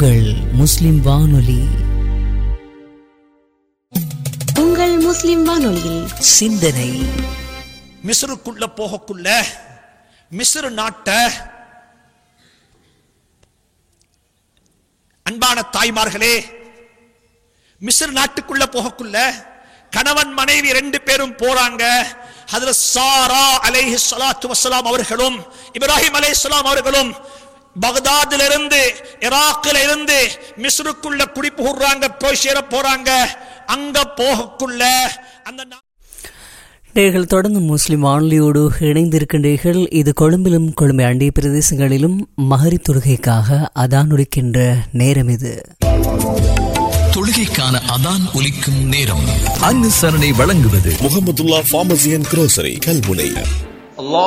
உங்கள் முஸ்லிம் வானொலி உங்கள் முஸ்லிம் வானொலியில் சிந்தனை மிஸ்ருக்குள்ள போகக்குள்ள மிஸ்ரு நாட்ட அன்பான தாய்மார்களே மிஸ்ர் நாட்டுக்குள்ள போகக்குள்ள கணவன் மனைவி ரெண்டு பேரும் போறாங்க அதுல சாரா அலைஹி ஸலாத்து வஸ்ஸலாம் அவர்களும் இப்ராஹிம் அலைஹிஸ்ஸலாம் அவர்களும் பகதாதுல இருந்து ஈராக்ல இருந்து மிஸ்ருக்குள்ள குடி புகுறாங்க போய் சேர போறாங்க அங்க போகக்குள்ள அந்த நா- நேர்கள் தொடர்ந்து முஸ்லிம் வானொலியோடு இணைந்திருக்கின்றீர்கள் இது கொழும்பிலும் கொழும்பை அண்டிய பிரதேசங்களிலும் மகரி தொழுகைக்காக அதான் உடிக்கின்ற நேரம் இது தொழுகைக்கான அதான் ஒலிக்கும் நேரம் அனுசரணை வழங்குவது Mohamedulla pharmacy and grocery Kalmunai